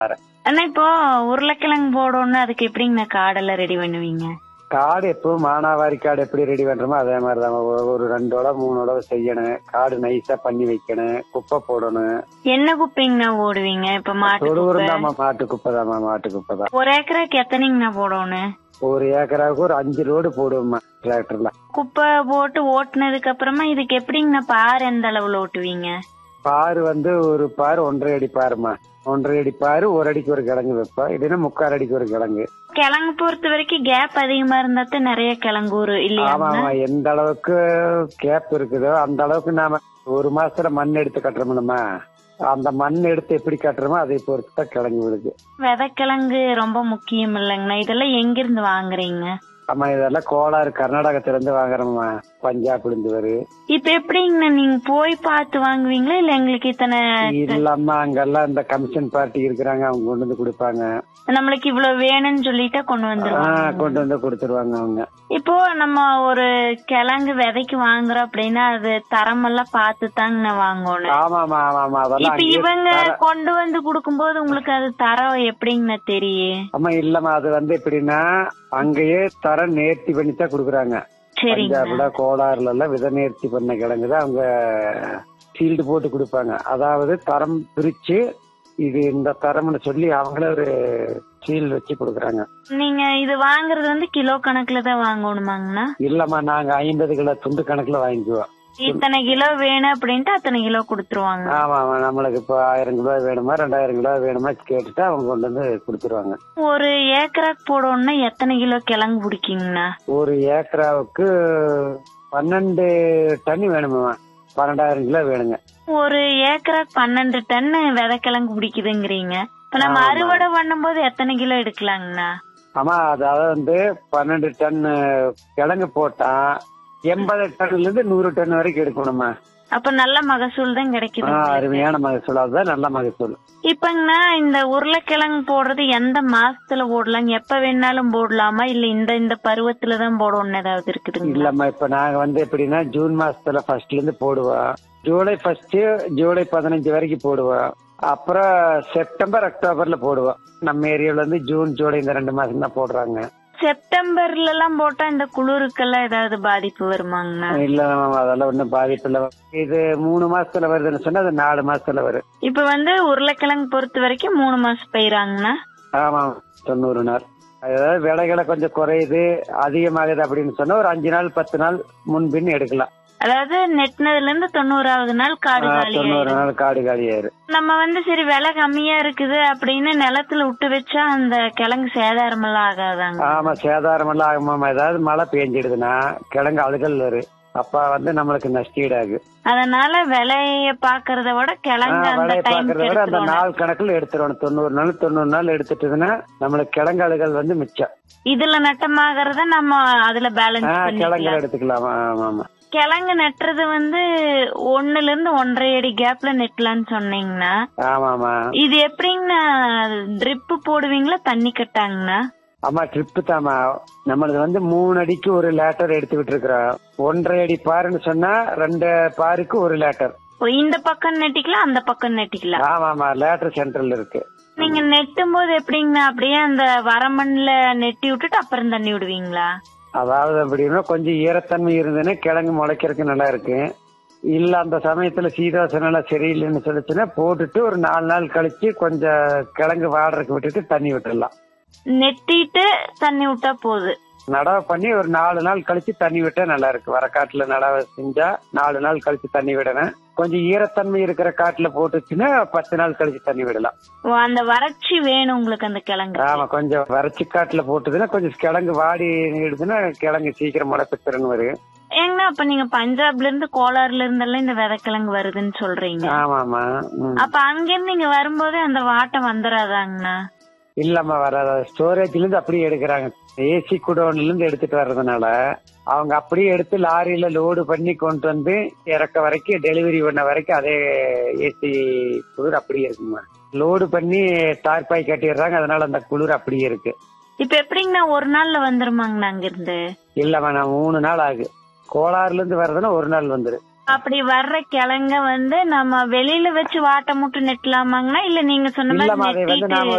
அண்ணா இப்போ உருளைக்கிழங்கு போடணும்னா அதுக்கு எப்படிங்கண்ணா காடெல்லாம் ரெடி பண்ணுவீங்க காடு எப்பவும் மானாவாரி காடு எப்படி ரெடி பண்றோமோ அதே மாதிரி தான் ஒரு ரெண்டு உழவு மூணு உழவு செய்யணும் காடு நைஸா பண்ணி வைக்கணும் குப்பை போடணும் என்ன குப்பைங்கண்ணா போடுவீங்க இப்ப மாட்டு தொழு குப்பை இருந்தாமா மாட்டு குப்பை தாம்மா மாட்டு குப்பை தான் ஒரு ஏக்கருக்கு எத்தனைங்கண்ணா போடணும் ஒரு ஏக்கராவுக்கு ஒரு அஞ்சு லோடு போடுவோம்மா டிராக்டர்ல குப்பை போட்டு ஓட்டுனதுக்கு அப்புறமா இதுக்கு எப்படிங்கண்ணா பார் எந்த அளவுல ஓட்டுவீங்க பாரு வந்து ஒரு பாரு ஒன்றரை அடி பாருமா ஒன்றரை அடி பாரு ஒரு அடிக்கு ஒரு கிழங்கு வைப்போம் இல்லைன்னா முக்கால் அடிக்கு ஒரு கிழங்கு கிழங்கு பொறுத்த வரைக்கும் கேப் அதிகமா இருந்தா தான் நிறைய கிழங்கு ஊரு ஆமா இல்லையாங்கண்ணா ஆமா எந்த அளவுக்கு கேப் இருக்குதோ அந்த அளவுக்கு நாம ஒரு மாசத்துல மண் எடுத்து கட்டுறோம்லமா அந்த மண் எடுத்து எப்படி கட்டுறோமோ அதை பொறுத்து தான் கிழங்கு விடுது விதைக்கிழங்கு ரொம்ப முக்கியம் இல்லைங்கண்ணா இதெல்லாம் எங்கிருந்து வாங்குறீங்க ஆமா இதெல்லாம் கோளாறு கர்நாடகத்துல இருந்து வாங்குறோம்மா பஞ்சாப்ல இருந்து வரும் இப்ப எப்படிங்கண்ணா நீங்க போய் பார்த்து வாங்குவீங்களா இல்ல எங்களுக்கு இத்தனை இல்லாம அங்கெல்லாம் இந்த கமிஷன் பார்ட்டி இருக்கிறாங்க அவங்க கொண்டு வந்து கொடுப்பாங்க நம்மளுக்கு இவ்வளவு வேணும்னு சொல்லிட்டா கொண்டு ஆ, வந்துருவாங்க கொண்டு வந்து கொடுத்துருவாங்க அவங்க இப்போ நம்ம ஒரு கிழங்கு விதைக்கு வாங்குறோம் அப்படின்னா அது தரமெல்லாம் பார்த்து தாங்கண்ணா வாங்கணும் ஆமாமா ஆமாமா அதெல்லாம் இப்ப அங்கேயே இவங்க தர- கொண்டு வந்து கொடுக்கும்போது உங்களுக்கு அது தரம் எப்படிங்கண்ணா தெரியும் ஆமா இல்லம்மா அது வந்து எப்படின்னா அங்கேயே தரம் நேர்த்தி பண்ணி தான் கொடுக்குறாங்க சரிங்க பஞ்சாப்ல கோளாறுல எல்லாம் வித நேர்த்தி பண்ண கிழங்கு தான் அவங்க சீல்டு போட்டு கொடுப்பாங்க அதாவது தரம் பிரிச்சு இது இந்த தரம்னு சொல்லி அவங்களே ஒரு சீல் வச்சு கொடுக்குறாங்க நீங்க இது வாங்குறது வந்து கிலோ கணக்குல தான் வாங்கணுமாங்கண்ணா இல்லம்மா நாங்க ஐம்பது கிலோ துண்டு கணக்குல வாங்கிக்குவோம் இத்தனை கிலோ வேணும் அப்படின்ட்டு அத்தனை கிலோ கொடுத்துருவாங்க ஆமா ஆமா நம்மளுக்கு இப்போ ஆயிரம் கிலோ வேணுமா ரெண்டாயிரம் கிலோ வேணுமா கேட்டுட்டு அவங்க கொண்டு வந்து கொடுத்துருவாங்க ஒரு ஏக்கராக்கு போடணும்னா எத்தனை கிலோ கிழங்கு பிடிக்குங்கண்ணா ஒரு ஏக்கராவுக்கு பன்னெண்டு டன் வேணுமா பன்னெண்டாயிரம் கிலோ வேணுங்க ஒரு ஏக்கராக்கு பன்னெண்டு டன் விதைக்கிழங்கு பிடிக்குதுங்கிறீங்க இப்ப நம்ம ஆமா. அறுவடை பண்ணும்போது எத்தனை கிலோ எடுக்கலாங்கண்ணா ஆமா அதாவது வந்து பன்னெண்டு டன் கிழங்கு போட்டா எண்பது டன்ல இருந்து நூறு டன் வரைக்கும் எடுக்கணுமா அப்ப நல்ல மகசூல் தான் ஆ, கிடைக்குது உங்களுக்கு. அருமையான மகசூல் அதுதான் நல்ல மகசூல் இப்பங்கண்ணா இந்த உருளைக்கிழங்கு போடுறது எந்த மாசத்துல போடலாம் எப்ப வேணாலும் போடலாமா இல்ல இந்த இந்த பருவத்துல தான் போடணும் ஏதாவது இருக்குதுங்களா இல்லம்மா இப்ப நாங்க வந்து எப்படின்னா ஜூன் மாசத்துல ஃபர்ஸ்ட்ல இருந்து போடுவோம் ஜூலை ஃபர்ஸ்ட் ஜூலை பதினஞ்சு வரைக்கும் போடுவோம் அப்புறம் செப்டம்பர் அக்டோபர்ல போடுவோம் நம்ம ஏரியால இருந்து ஜூன் ஜூலை இந்த ரெண்டு மாசம் தான் போடுறாங்க செப்டம்பர்ல எல்லாம் போட்டா இந்த குளிருக்கெல்லாம் ஏதாவது பாதிப்பு வருமாங்கண்ணா இல்ல மாமா, அதெல்லாம் ஒன்றும் பாதிப்பு இல்ல இது மூணு மாசத்துல வருதுன்னு சொன்னா அது நாலு மாசத்துல வரும் இப்ப வந்து உருளைக்கிழங்கு பொறுத்த வரைக்கும் மூணு மாசம் பயிராங்கண்ணா ஆமா தொண்ணூறு நாள் அதாவது விலைகளை கொஞ்சம் குறையுது அதிகமாகுது அப்படின்னு சொன்னா ஒரு அஞ்சு நாள் பத்து நாள் முன்பின் எடுக்கலாம் அதாவது நெட்னதுல இருந்து தொண்ணூறாவது நாள் காடு ஆ, காலி தொண்ணூறு ஆயிடும். நாள் காடு காலியாயிரு நம்ம வந்து சரி விலை கம்மியா இருக்குது அப்படின்னு நிலத்துல விட்டு வச்சா அந்த கிழங்கு சேதாரம் எல்லாம் ஆகாதாங்க ஆமா சேதாரம் எல்லாம் ஆகுமாமா ஏதாவது மழை பெஞ்சிடுதுன்னா கிழங்கு அழுகல் வரும் அப்ப வந்து நம்மளுக்கு நஷ்டீடாகு அதனால விலைய பாக்குறத விட கிழங்கு அந்த விலையை டைம் பாக்குறத விட அந்த நாள் கணக்குல எடுத்துருவோம் தொண்ணூறு நாள் தொண்ணூறு நாள் எடுத்துட்டுதுன்னா நம்மளுக்கு கிழங்கு அழுகல் வந்து மிச்சம் இதுல நட்டமாகறத நம்ம அதுல ஆ, பேலன்ஸ் கிழங்குல பண்ணிக்கலாம் எடுத்துக்கலாம் ஆமா ஆமா கிழங்கு நட்டுறது வந்து ஒண்ணுல இருந்து ஒன்றரை அடி கேப்ல நெட்டலாம்னு சொன்னீங்கன்னா ஆமா ஆமா இது எப்படிங்கண்ணா ட்ரிப்பு போடுவீங்களா தண்ணி கட்டாங்கண்ணா ஆமா ட்ரிப்பு தாமா நம்மளது வந்து மூணு அடிக்கு ஒரு லேட்டர் எடுத்துக்கிட்டு இருக்கிறோம் ஒன்றரை அடி பாருன்னு சொன்னா ரெண்டு பாருக்கு ஒரு லேட்டர் ஓ, இந்த பக்கம் நெட்டிக்கலாம் அந்த பக்கம் நெட்டிக்கலாம் ஆமா ஆமா லேட்டர் சென்டர்ல இருக்கு நீங்க நெட்டும் போது எப்படிங்கண்ணா அப்படியே அந்த வரமண்ல நெட்டி விட்டுட்டு அப்புறம் தண்ணி விடுவீங்களா அதாவது அப்படின்னா கொஞ்சம் ஈரத்தன்மை இருந்ததுன்னா கிழங்கு முளைக்கிறதுக்கு நல்லா இருக்கு இல்ல அந்த சமயத்துல சீதோசனம் எல்லாம் சரியில்லைன்னு சொல்லிச்சுன்னா போட்டுட்டு ஒரு நாலு நாள் கழிச்சு கொஞ்சம் கிழங்கு வாடுறதுக்கு விட்டுட்டு தண்ணி விட்டுடலாம் நெட்டிட்டு தண்ணி விட்டா போகுது நடவை பண்ணி ஒரு நாலு நாள் கழிச்சு தண்ணி விட்டா நல்லா இருக்கு வர காட்டுல நடவை செஞ்சா நாலு நாள் கழிச்சு தண்ணி விடணும் கொஞ்சம் ஈரத்தன்மை இருக்கிற காட்டுல போட்டுச்சுன்னா பத்து நாள் கழிச்சு தண்ணி விடலாம் ஓ, அந்த வறட்சி வேணும் உங்களுக்கு அந்த கிழங்கு ஆமா கொஞ்சம் வறட்சி காட்டுல போட்டுதுன்னா கொஞ்சம் கிழங்கு வாடி நீடுதுன்னா கிழங்கு சீக்கிரம் முளைப்பித்திறன் வரும் ஏங்கண்ணா அப்ப நீங்க பஞ்சாப்ல இருந்து கோலாறுல இருந்தெல்லாம் இந்த விதைக்கிழங்கு வருதுன்னு சொல்றீங்க ஆமா ஆமா ம். அப்ப அங்கிருந்து நீங்க வரும்போது அந்த வாட்டம் வந்துடாதாங்கண்ணா இல்லம்மா வராத ஸ்டோரேஜ்ல இருந்து அப்படியே எடுக்கிறாங்க ஏசி குடோன்ல இருந்து எடுத்துட்டு வர்றதுனால அவங்க அப்படியே எடுத்து லாரியில லோடு பண்ணி கொண்டு வந்து இறக்க வரைக்கும் டெலிவரி பண்ண வரைக்கும் அதே ஏசி குளிர் அப்படியே இருக்குமா லோடு பண்ணி தார்பாய் கட்டிடுறாங்க அதனால அந்த குளிர் அப்படியே இருக்கு இப்ப எப்படிங்கண்ணா ஒரு நாள்ல வந்துருமாங்கண்ணா அங்கிருந்து இல்லம்மா நான் மூணு நாள் ஆகு கோலாறுல இருந்து வர்றதுன்னா ஒரு நாள் வந்துரு அப்படி வர்ற கிழங்க வந்து நம்ம வெளியில வச்சு வாட்ட முட்டு நெட்டலாமாங்கண்ணா இல்ல நீங்க சொன்ன இல்லம்மா அதை மாதிரி வந்து நாம நெட்டிட்டு